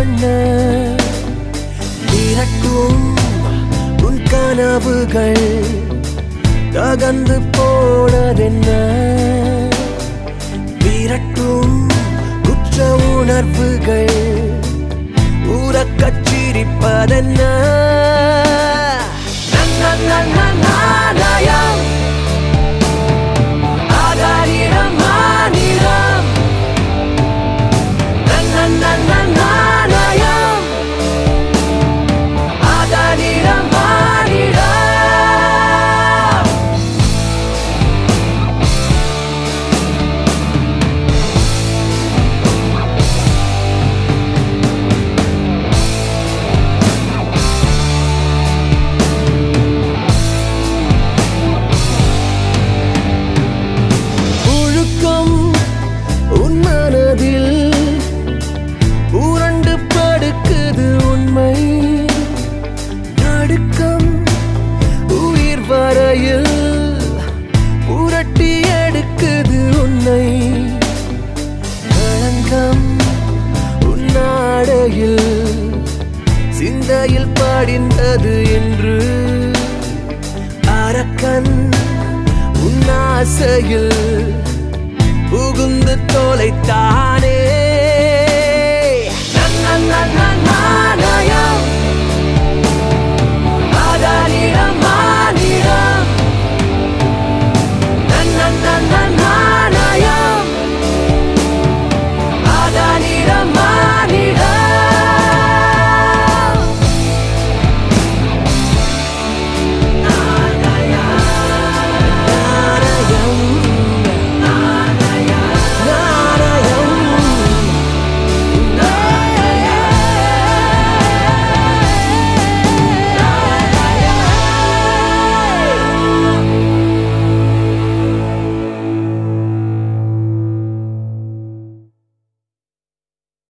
என்ன விரட்டும் உன் கனவுகள் தகந்து போனதென்ன விரட்டும் குற்ற உணர்வுகள் உறக்கச் சிரிப்பதென்ன நாணயம் ஆதாரிடம் மாநிலம் நாணயம் ஆதாரிடம் மாநிலம் புழுக்கம் உன் மனதில் உரண்டு படுக்குது உண்மை நடுக்கம் உயிர் வரையில் புரட்டி எடுக்குது உன்னை களங்கம் உன்னாடையில் சிந்தையில் படிந்தது என்று அரக்கன் உன்னாசையில் புகுந்து தொலைத்தானே